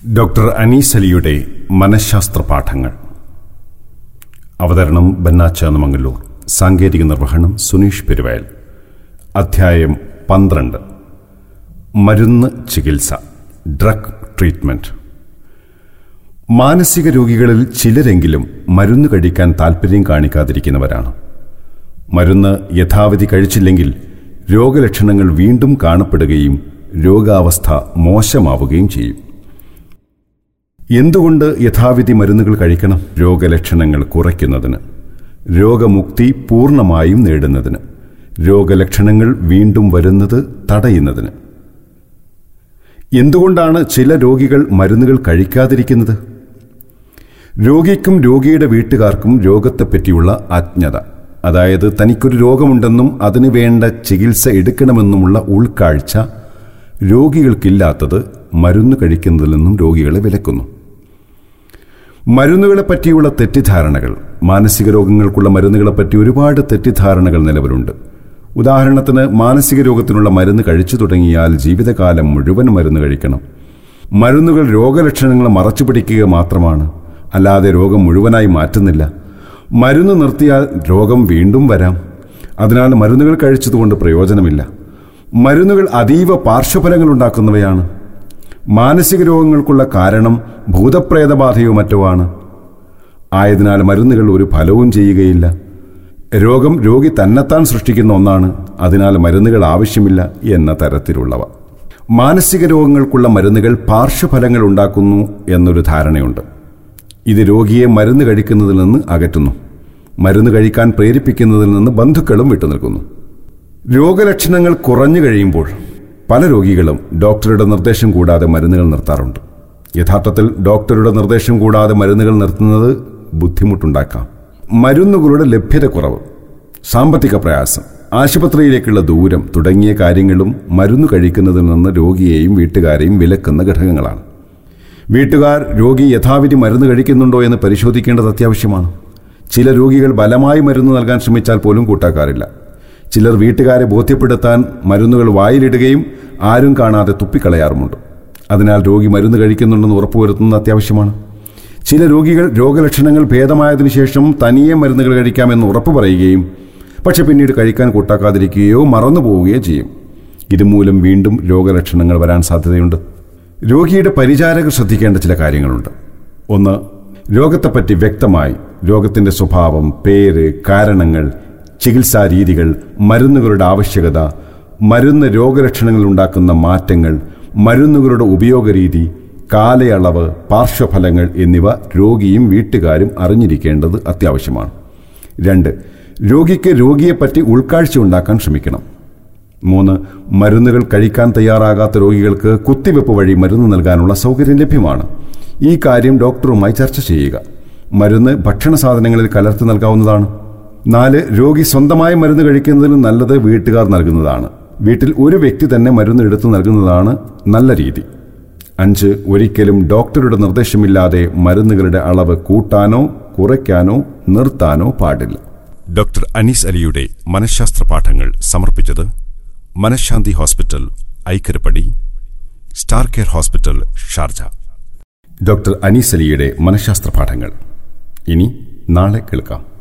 doctor Anees അലിയുടെ മനഃശാസ്ത്ര പാഠങ്ങൾ അവതരണം ബന്നാച്ച മംഗലൂർ സാങ്കേതിക നിർവഹണം സുനീഷ് പെരുവയൽ അധ്യായം പന്ത്രണ്ട് മരുന്ന് ചികിത്സ ഡ്രഗ് ട്രീറ്റ്മെന്റ് മാനസിക രോഗികളിൽ ചിലരെങ്കിലും മരുന്ന് കഴിക്കാൻ താൽപ്പര്യം കാണിക്കാതിരിക്കുന്നവരാണ് മരുന്ന് യഥാവധി കഴിച്ചില്ലെങ്കിൽ രോഗലക്ഷണങ്ങൾ വീണ്ടും കാണപ്പെടുകയും രോഗാവസ്ഥ മോശമാവുകയും ചെയ്യും എന്തുകൊണ്ട് യഥാവിധി മരുന്നുകൾ കഴിക്കണം രോഗലക്ഷണങ്ങൾ കുറയ്ക്കുന്നതിന് രോഗമുക്തി പൂർണ്ണമായും നേടുന്നതിന് രോഗലക്ഷണങ്ങൾ വീണ്ടും വരുന്നത് തടയുന്നതിന് എന്തുകൊണ്ടാണ് ചില രോഗികൾ മരുന്നുകൾ കഴിക്കാതിരിക്കുന്നത് രോഗിക്കും രോഗിയുടെ വീട്ടുകാർക്കും രോഗത്തെപ്പറ്റിയുള്ള അജ്ഞത അതായത് തനിക്കൊരു രോഗമുണ്ടെന്നും അതിനു വേണ്ട ചികിത്സ എടുക്കണമെന്നുമുള്ള ഉൾക്കാഴ്ച രോഗികൾക്കില്ലാത്തത് മരുന്ന് കഴിക്കുന്നതിൽ നിന്നും രോഗികളെ വിലക്കുന്നു മരുന്നുകളെ പറ്റിയുള്ള തെറ്റിദ്ധാരണകൾ മാനസിക രോഗങ്ങൾക്കുള്ള മരുന്നുകളെപ്പറ്റി ഒരുപാട് തെറ്റിദ്ധാരണകൾ നിലവിലുണ്ട് ഉദാഹരണത്തിന് മാനസിക രോഗത്തിനുള്ള മരുന്ന് കഴിച്ചു തുടങ്ങിയാൽ ജീവിതകാലം മുഴുവൻ മരുന്ന് കഴിക്കണം മരുന്നുകൾ രോഗലക്ഷണങ്ങൾ മറച്ചുപിടിക്കുക മാത്രമാണ് അല്ലാതെ രോഗം മുഴുവനായി മാറ്റുന്നില്ല മരുന്ന് നിർത്തിയാൽ രോഗം വീണ്ടും വരാം അതിനാൽ മരുന്നുകൾ കഴിച്ചതുകൊണ്ട് പ്രയോജനമില്ല മരുന്നുകൾ അതീവ പാർശ്വഫലങ്ങൾ ഉണ്ടാക്കുന്നവയാണ് മാനസിക രോഗങ്ങൾക്കുള്ള കാരണം ഭൂതപ്രേതബാധയോ മറ്റോ ആണ് ആയതിനാൽ മരുന്നുകൾ ഒരു ഫലവും ചെയ്യുകയില്ല രോഗം രോഗി തന്നെത്താൻ സൃഷ്ടിക്കുന്ന ഒന്നാണ് അതിനാൽ മരുന്നുകൾ ആവശ്യമില്ല എന്ന തരത്തിലുള്ളവ മാനസിക രോഗങ്ങൾക്കുള്ള മരുന്നുകൾ പാർശ്വഫലങ്ങൾ ഉണ്ടാക്കുന്നു എന്നൊരു ധാരണയുണ്ട് ഇത് രോഗിയെ മരുന്ന് കഴിക്കുന്നതിൽ നിന്ന് അകറ്റുന്നു മരുന്ന് കഴിക്കാൻ പ്രേരിപ്പിക്കുന്നതിൽ നിന്ന് ബന്ധുക്കളും വിട്ടുനിൽക്കുന്നു രോഗലക്ഷണങ്ങൾ കുറഞ്ഞു കഴിയുമ്പോൾ പല രോഗികളും ഡോക്ടറുടെ നിർദ്ദേശം കൂടാതെ മരുന്നുകൾ നിർത്താറുണ്ട് യഥാർത്ഥത്തിൽ ഡോക്ടറുടെ നിർദ്ദേശം കൂടാതെ മരുന്നുകൾ നിർത്തുന്നത് ബുദ്ധിമുട്ടുണ്ടാക്കാം മരുന്നുകളുടെ ലഭ്യത കുറവ് സാമ്പത്തിക പ്രയാസം ആശുപത്രിയിലേക്കുള്ള ദൂരം തുടങ്ങിയ കാര്യങ്ങളും മരുന്ന് കഴിക്കുന്നതിൽ നിന്ന് രോഗിയെയും വീട്ടുകാരെയും വിലക്കുന്ന ഘടകങ്ങളാണ് വീട്ടുകാർ രോഗി യഥാവിധി മരുന്ന് കഴിക്കുന്നുണ്ടോ എന്ന് പരിശോധിക്കേണ്ടത് അത്യാവശ്യമാണ് ചില രോഗികൾ ബലമായി മരുന്ന് നൽകാൻ ശ്രമിച്ചാൽ പോലും കൂട്ടാക്കാറില്ല ചിലർ വീട്ടുകാരെ ബോധ്യപ്പെടുത്താൻ മരുന്നുകൾ വായിലിടുകയും ആരും കാണാതെ തുപ്പിക്കളയാറുമുണ്ട് അതിനാൽ രോഗി മരുന്ന് കഴിക്കുന്നുണ്ടെന്ന് ഉറപ്പുവരുത്തുന്നത് അത്യാവശ്യമാണ് ചില രോഗികൾ രോഗലക്ഷണങ്ങൾ ഭേദമായതിനു ശേഷം തനിയെ മരുന്നുകൾ കഴിക്കാമെന്ന് ഉറപ്പു പറയുകയും പക്ഷെ പിന്നീട് കഴിക്കാൻ കൂട്ടാക്കാതിരിക്കുകയോ മറന്നു പോവുകയോ ചെയ്യും ഇതുമൂലം വീണ്ടും രോഗലക്ഷണങ്ങൾ വരാൻ സാധ്യതയുണ്ട് രോഗിയുടെ പരിചാരകർ ശ്രദ്ധിക്കേണ്ട ചില കാര്യങ്ങളുണ്ട് ഒന്ന് രോഗത്തെപ്പറ്റി വ്യക്തമായി രോഗത്തിന്റെ സ്വഭാവം പേര് കാരണങ്ങൾ ചികിത്സാ രീതികൾ മരുന്നുകളുടെ ആവശ്യകത മരുന്ന് രോഗലക്ഷണങ്ങൾ ഉണ്ടാക്കുന്ന മാറ്റങ്ങൾ മരുന്നുകളുടെ ഉപയോഗരീതി കാലയളവ് പാർശ്വഫലങ്ങൾ എന്നിവ രോഗിയും വീട്ടുകാരും അറിഞ്ഞിരിക്കേണ്ടത് അത്യാവശ്യമാണ് രണ്ട് രോഗിക്ക് രോഗിയെപ്പറ്റി ഉൾക്കാഴ്ച ഉണ്ടാക്കാൻ ശ്രമിക്കണം മൂന്ന് മരുന്നുകൾ കഴിക്കാൻ തയ്യാറാകാത്ത രോഗികൾക്ക് കുത്തിവെപ്പ് വഴി മരുന്ന് നൽകാനുള്ള സൗകര്യം ലഭ്യമാണ് ഈ കാര്യം ഡോക്ടറുമായി ചർച്ച ചെയ്യുക മരുന്ന് ഭക്ഷണ സാധനങ്ങളിൽ കലർത്തി നൽകാവുന്നതാണ് നാല് രോഗി സ്വന്തമായി മരുന്ന് കഴിക്കുന്നതിലും നല്ലത് വീട്ടുകാർ നൽകുന്നതാണ് വീട്ടിൽ ഒരു വ്യക്തി തന്നെ മരുന്ന് എടുത്തു നൽകുന്നതാണ് നല്ല രീതി അഞ്ച് ഒരിക്കലും ഡോക്ടറുടെ നിർദ്ദേശമില്ലാതെ മരുന്നുകളുടെ അളവ് കൂട്ടാനോ കുറയ്ക്കാനോ നിർത്താനോ പാടില്ല ഡോക്ടർ അനീസ് അലിയുടെ മനഃശാസ്ത്ര പാഠങ്ങൾ സമർപ്പിച്ചത് Manashanthi hospital Aikkarappadi star care hospital Sharjah doctor Anees അലിയുടെ മനഃശാസ്ത്ര പാഠങ്ങൾ ഇനി നാളെ കേൾക്കാം